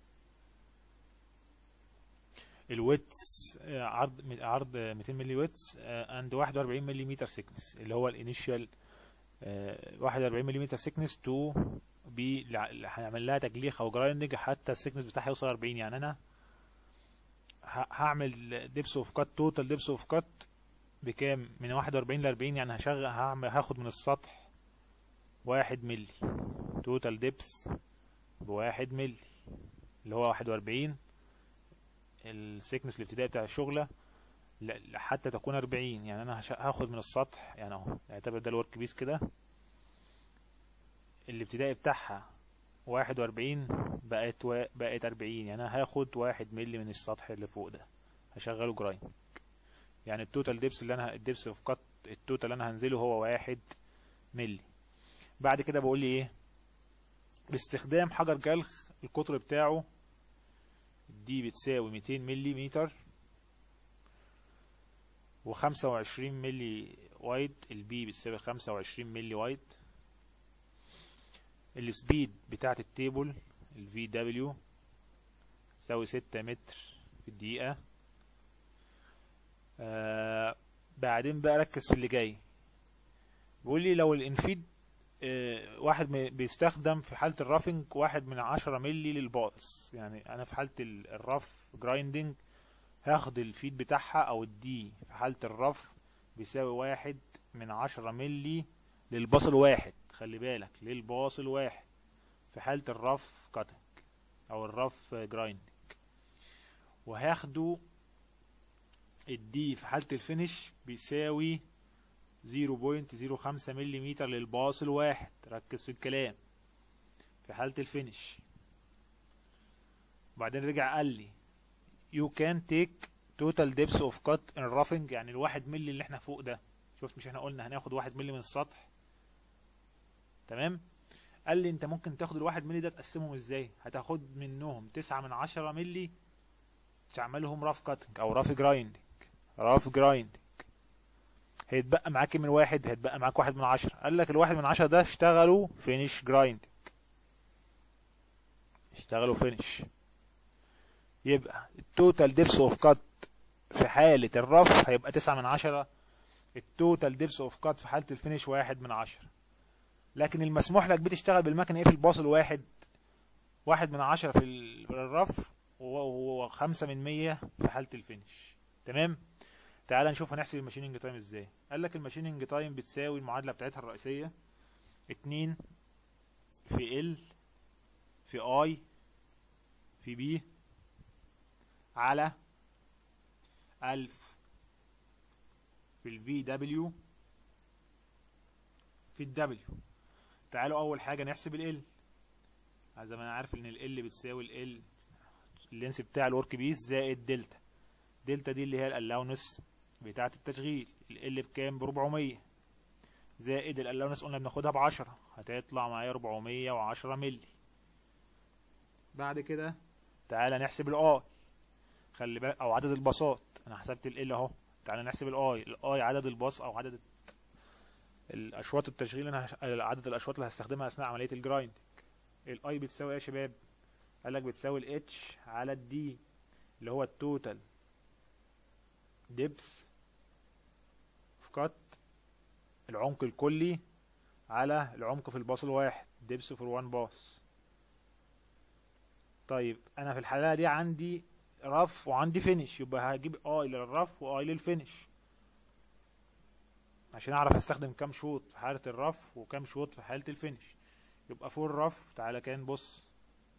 الويتس عرض عرض 200 ملي ويتس اند 41 ملم سيكنس اللي هو الانيشال 41 ملم سيكنس تو بي هنعمل لها تجليخ او جرايندنج حتى السيكنس بتاعها يوصل 40 يعني انا هعمل ديبس اوف كات توتال ديبس اوف كات بكام من 41 ل 40 يعني هشغل هعمل هاخد من السطح واحد ملي توتال ديبس بواحد ملي اللي هو واحد واربعين السيكنس الابتدائي بتاع الشغلة حتى تكون أربعين يعني أنا هاخد من السطح يعني أهو اعتبر ده الورك بيس كده الابتدائي بتاعها واحد واربعين بقت و... بقت أربعين يعني أنا هاخد واحد ملي من السطح اللي فوق ده هشغله جرايند يعني التوتال ديبس اللي أنا الديبس اوف كات التوتال اللي أنا هنزله هو واحد ملي بعد كده بقول لي ايه باستخدام حجر جلخ القطر بتاعه دي بتساوي 200 ملي متر وخمسة وعشرين ملي وايد البي بتساوي خمسة وعشرين ملي وايد السبيد بتاعت التيبل الفي دبليو تساوي ستة متر في الدقيقة آه بعدين بقى ركز في اللي جاي بيقول لي لو الانفيد آه واحد بيستخدم في حالة الرافنج واحد من عشرة ملي للباص يعني انا في حالة الرف جرايندنج هاخد الفيد بتاعها او الدي في حالة الرف بيساوي واحد من عشرة ملي للباص الواحد خلي بالك للباص الواحد في حالة الرف كاتنج او الرف جرايندنج وهاخده الدي في حالة الفينش بيساوي 0.05 ملم للباص الواحد ركز في الكلام في حالة الفينش وبعدين رجع قال لي you can take total depth of cut in roughing يعني الواحد ملي اللي احنا فوق ده شفت مش احنا قلنا هناخد واحد ملي من السطح تمام قال لي انت ممكن تاخد الواحد ملي ده تقسمهم ازاي هتاخد منهم تسعة من عشرة ملي تعملهم راف كاتنج او راف جرايندنج راف جرايندنج هيتبقى معاك من واحد هيتبقى معاك واحد من عشرة قال لك الواحد من عشرة ده اشتغلوا فينش جرايندنج اشتغلوا فينش يبقى التوتال ديبس اوف كات في حالة الرف هيبقى تسعة من عشرة التوتال ديبس اوف كات في حالة الفينش واحد من عشرة لكن المسموح لك بتشتغل بالمكنة ايه في الباص الواحد واحد من عشرة في الرف وهو خمسة من مية في حالة الفينش تمام تعال نشوف هنحسب الماشيننج تايم ازاي قال لك الماشيننج تايم بتساوي المعادلة بتاعتها الرئيسية اتنين في ال في اي في بي على ألف في الفي دبليو في الدبليو تعالوا أول حاجة نحسب ال زي ما أنا عارف إن ال بتساوي ال اللينس بتاع الورك بيس زائد دلتا دلتا دي اللي هي الالاونس بتاعة التشغيل ال بكام ب 400 زائد الالاونس قلنا بناخدها ب 10 هتطلع معايا 410 مللي بعد كده تعالى نحسب الاي خلي بالك او عدد الباصات انا حسبت ال اهو تعالى نحسب الاي الاي عدد الباص او عدد الاشواط التشغيل انا هش... عدد الاشواط اللي هستخدمها اثناء عمليه الجرايند الاي بتساوي ايه يا شباب قال لك بتساوي الاتش على الدي اللي هو التوتال دبس في كات العمق الكلي على العمق في الباص الواحد دبس في الوان باص طيب انا في الحالة دي عندي رف وعندي فينش يبقى هجيب اي للرف واي للفينش عشان اعرف استخدم كام شوط في حالة الرف وكام شوط في حالة الفينش يبقى فور رف تعالى كان بص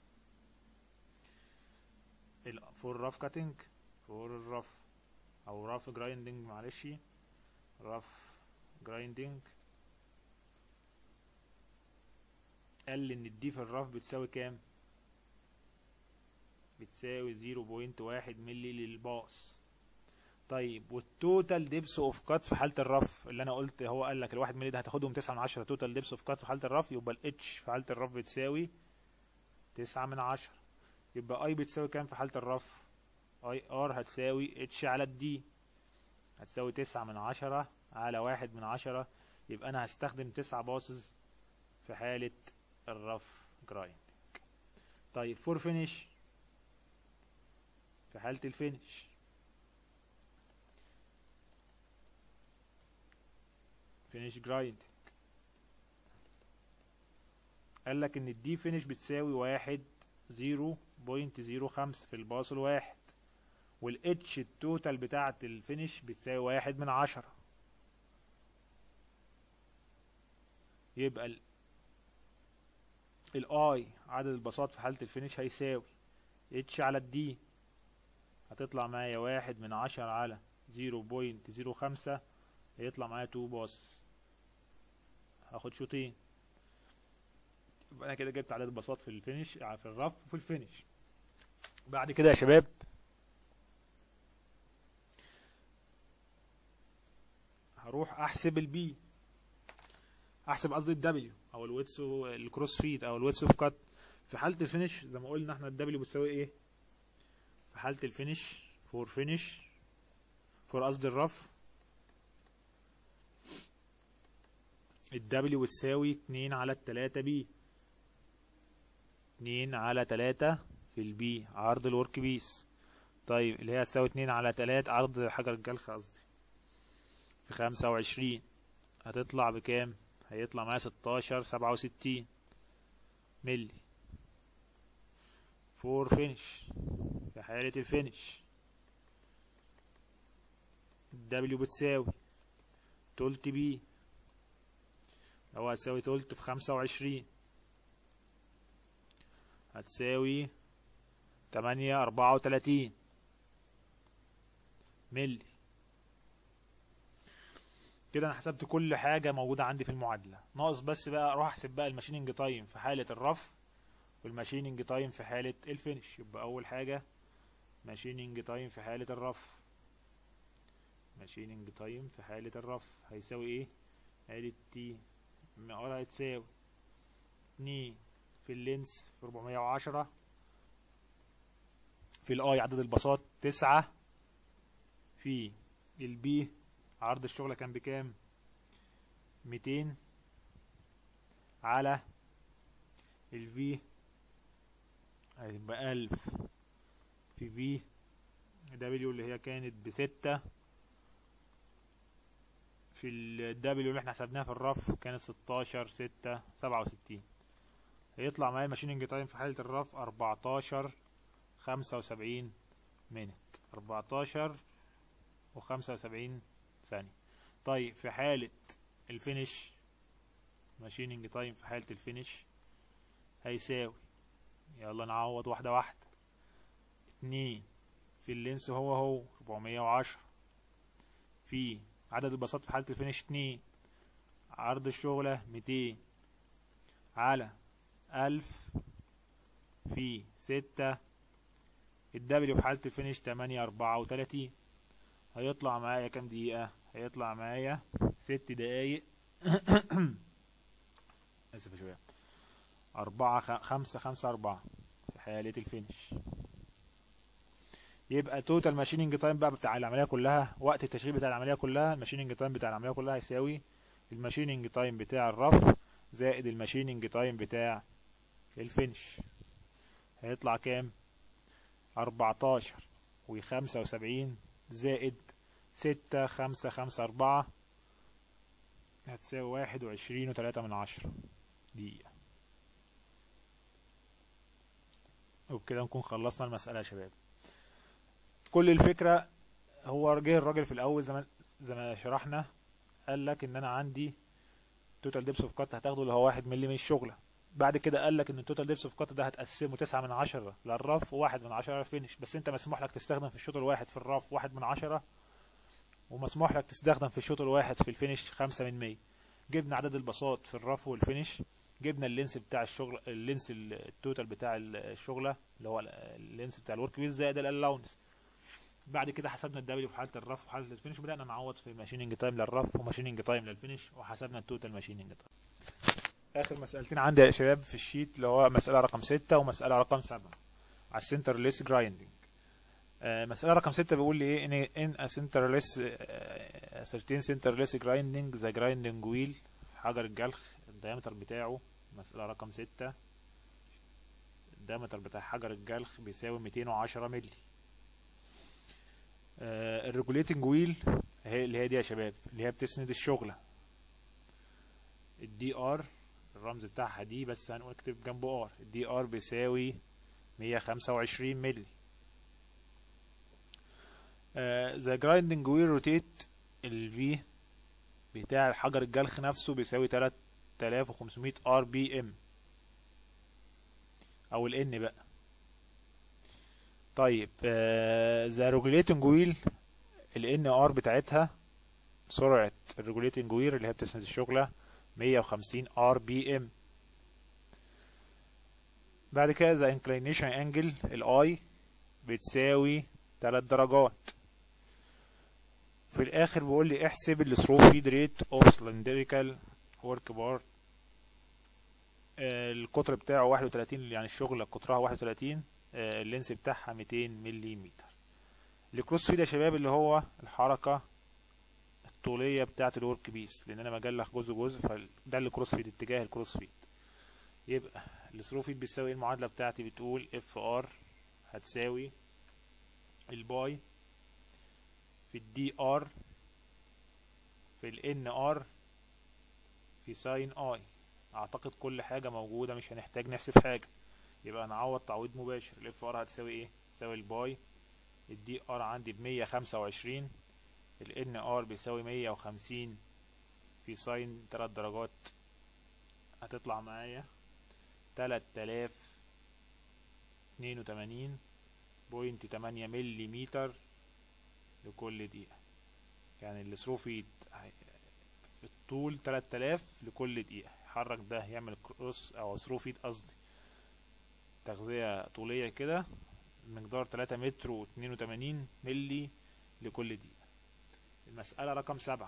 فور رف كاتنج فور الرف او رف جرايندنج معلش رف جرايندنج قال لي ان الدي في الرف بتساوي كام بتساوي 0.1 ملي للباص طيب والتوتال ديبس اوف كات في حاله الرف اللي انا قلت هو قال لك الواحد ملي ده هتاخدهم 9 من 10 توتال ديبس اوف كات في حاله الرف يبقى الاتش في حاله الرف بتساوي 9 من 10 يبقى اي بتساوي كام في حاله الرف اي ار هتساوي اتش على الدي هتساوي 9 من 10 على 1 من 10 يبقى انا هستخدم 9 باصز في حاله الرف جرايند طيب فور فينش في حالة الفينش فينش جرايند قال لك ان الدي فينش بتساوي واحد زيرو بوينت زيرو خمسة في الباص الواحد والاتش التوتال بتاعة الفينش بتساوي واحد من عشرة يبقى ال الاي عدد الباصات في حالة الفينش هيساوي اتش على الدي هتطلع معايا واحد من عشرة على زيرو بوينت زيرو خمسة هيطلع معايا تو باص هاخد شوطين يبقى انا كده جبت عدد الباصات في الفينش في الرف وفي الفينش بعد كده يا شباب هروح احسب البي احسب قصدي الدبليو او الويتس الكروس فيت او الويتس اوف كات في حاله الفينش زي ما قلنا احنا الدبليو بتساوي ايه في حالة الفينش فور فينش فور قصد الرف الدبليو بتساوي اتنين على التلاتة بي اتنين على تلاتة في البي عرض الورك بيس طيب اللي هي هتساوي اتنين على تلاتة عرض حجر الجلخ قصدي في خمسة وعشرين هتطلع بكام هيطلع معايا ستاشر سبعة وستين ملي فور فينش في حالة الفينش الدبليو بتساوي تلت بي هو هتساوي تلت في خمسة وعشرين هتساوي تمانية أربعة وتلاتين ملي كده انا حسبت كل حاجة موجودة عندي في المعادلة ناقص بس بقى اروح احسب بقى الماشيننج تايم في حالة الرف والماشيننج تايم في حالة الفينش يبقى اول حاجة ماشيننج تايم في حالة الرف ماشيننج تايم في حالة الرف هيساوي ايه ادي تي مقارها هتساوي اتنين في اللينس في ربعمية وعشرة في الاي عدد الباصات تسعة في البي عرض الشغل كان بكام ميتين على الفي هيبقى ألف في في دبليو اللي هي كانت بستة في الدبليو اللي احنا حسبناها في الرف كانت ستاشر ستة سبعة وستين هيطلع معايا الماشيننج تايم في حالة الرف أربعتاشر خمسة وسبعين مينت أربعتاشر وخمسة وسبعين ثانية طيب في حالة الفينش ماشيننج تايم في حالة الفينش هيساوي يلا نعوض واحدة واحدة اتنين في اللينس هو هو ربعمية وعشرة في عدد الباصات في حالة الفينش اتنين عرض الشغلة ميتين على ألف في ستة الدبليو في حالة الفينش تمانية أربعة وتلاتين هيطلع معايا كام دقيقة؟ هيطلع معايا ست دقايق آسف شوية أربعة خ- خمسة خمسة أربعة في حالة الفينش يبقى توتال ماشيننج تايم بقى بتاع العملية كلها وقت التشغيل بتاع العملية كلها الماشيننج تايم بتاع العملية كلها هيساوي الماشيننج تايم بتاع الرف زائد الماشيننج تايم بتاع الفينش هيطلع كام أربعتاشر وخمسة وسبعين زائد ستة خمسة خمسة أربعة هتساوي واحد وعشرين وتلاتة من عشرة دقيقة وبكده نكون خلصنا المسألة يا شباب كل الفكرة هو جه الراجل في الأول زي ما زي ما شرحنا قال لك إن أنا عندي توتال ديبس اوف كات هتاخده اللي هو واحد مللي من الشغلة بعد كده قال لك ان التوتال ديبس اوف كات ده هتقسمه تسعة من عشرة للرف وواحد من عشرة للفينش بس انت مسموح لك تستخدم في الشوط الواحد في الرف واحد من عشرة ومسموح لك تستخدم في الشوط الواحد في الفينش خمسة من مية جبنا عدد الباصات في الرف والفينش جبنا اللينس بتاع الشغل اللينس ال- التوتال بتاع الشغلة اللي هو ال- اللينس بتاع الورك بيس زائد الالاونس بعد كده حسبنا الدبليو في حاله الرف وحاله الفينش بدانا نعوض في ماشيننج تايم للرف وماشيننج تايم للفينش وحسبنا التوتال ماشيننج تايم اخر مسألتين عندي يا شباب في الشيت اللي هو مسألة رقم ستة ومسألة رقم سبعة على السنتر ليس جرايندنج مسألة رقم ستة بيقول لي ايه ان ان a centerless uh, certain centerless grinding the grinding wheel حجر الجلخ الديامتر بتاعه مسألة رقم ستة الديامتر بتاع حجر الجلخ بيساوي 210 مللي الريجوليتنج ويل هي اللي هي دي يا شباب اللي هي بتسند الشغلة الدي ار الرمز بتاعها دي بس هنقول اكتب جنبه ار الدي ار بيساوي 125 مللي ذا جرايندنج ويل روتيت الفي بتاع الحجر الجلخ نفسه بيساوي 3500 ار بي ام او الان بقى طيب ذا ريجوليتنج ويل الان ار بتاعتها سرعة الريجوليتنج ويل اللي هي بتسند الشغلة 150 ار بي ام بعد كده ذا انكلينيشن انجل الاي بتساوي 3 درجات في الاخر بيقول لي احسب الثرو فيد ريت اوف سلندريكال ورك بار القطر بتاعه 31 يعني الشغلة قطرها 31 آه، اللينس بتاعها 200 ملم الكروس فيد يا شباب اللي هو الحركة الطولية بتاعة الورك بيس لأن أنا مجلخ جزء جزء فده الكروس فيد اتجاه الكروس فيد يبقى الثرو فيد بتساوي إيه؟ المعادلة بتاعتي بتقول اف ار هتساوي الباي في الدي ار في الان ار في ساين اي اعتقد كل حاجة موجودة مش هنحتاج نحسب حاجة يبقى نعوض تعويض مباشر الاف ار هتساوي ايه تساوي الباي الدي ار عندي بمية خمسة وعشرين الان ار بيساوي مية وخمسين في ساين تلات درجات هتطلع معايا تلات تلاف اتنين وتمانين بوينت تمانية ملي متر لكل دقيقة يعني الثرو فيد في الطول تلات تلاف لكل دقيقة يحرك ده يعمل كروس او ثرو فيد قصدي تغذية طولية كده مقدار تلاتة متر واتنين وتمانين ملي لكل دقيقة المسألة رقم سبعة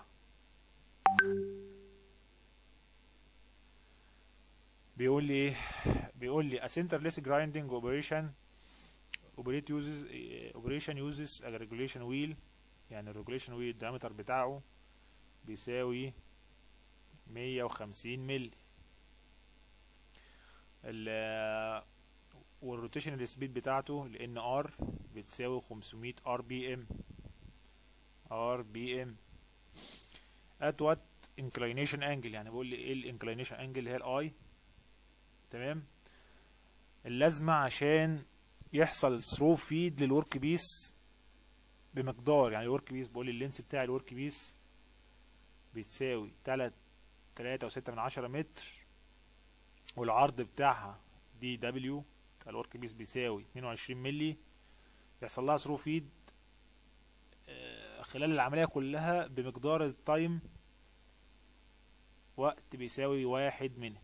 بيقول لي ايه بيقول لي a centerless grinding operation operate uses operation uses a regulation wheel يعني الريجوليشن ويل الدايمتر بتاعه بيساوي مية وخمسين ملي ال والروتيشنال سبيد بتاعته لان ار بتساوي 500 ار بي ام ار بي ام at what inclination angle يعني بقول لي ايه الانكلينيشن انجل اللي هي الاي تمام اللازمه عشان يحصل ثرو فيد للورك بيس بمقدار يعني الورك بيس بقول اللينس بتاع الورك بيس بتساوي تلات تلاتة وستة من عشرة متر والعرض بتاعها دي دبليو بتاع الورك بيس بيساوي اتنين وعشرين ملي يحصل لها ثرو فيد خلال العملية كلها بمقدار التايم وقت بيساوي واحد منت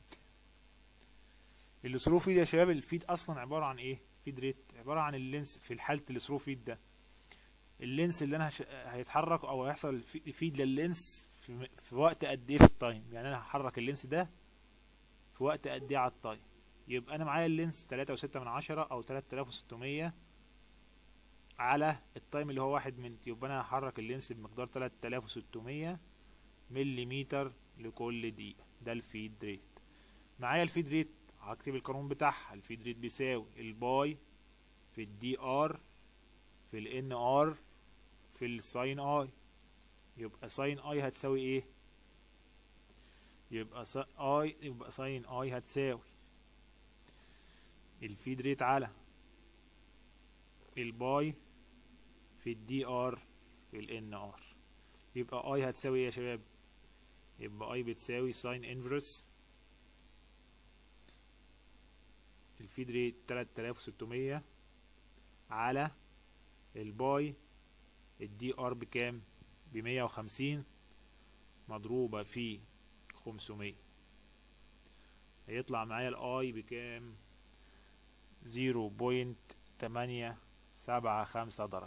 الثرو فيد يا شباب الفيد اصلا عبارة عن ايه فيد ريت عبارة عن اللينس في حالة الثرو فيد ده اللينس اللي انا هش... هيتحرك او هيحصل في- فيد لللينس في... في وقت قد ايه في التايم يعني انا هحرك اللينس ده في وقت قد ايه على التايم يبقى انا معايا اللينس تلاتة وستة من عشرة او تلات الاف وستمية على التايم اللي هو واحد من يبقى انا هحرك اللينس بمقدار تلات الاف وستمية مليمتر لكل دقيقة ده الفيد ريت معايا الفيد ريت هكتب القانون بتاعها الفيد ريت بيساوي الباي في الدي ار في الان ار في الساين اي يبقى ساين اي هتساوي ايه يبقى سا اي يبقى ساين اي هتساوي الفيد ريت على الباي في الدي ار في الان ار يبقى اي هتساوي ايه يا شباب يبقى اي بتساوي ساين انفرس الفيد ريت 3600 على الباي الدي ار بكام بمية وخمسين مضروبة في خمسمية هيطلع معايا الاي بكام زيرو بوينت تمانية سبعة خمسة درجة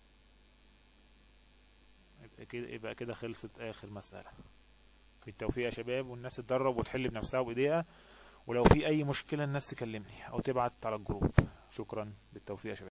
يبقى كده يبقى كده خلصت اخر مسألة بالتوفيق يا شباب والناس تدرب وتحل بنفسها بايديها ولو في اي مشكلة الناس تكلمني او تبعت على الجروب شكرا بالتوفيق يا شباب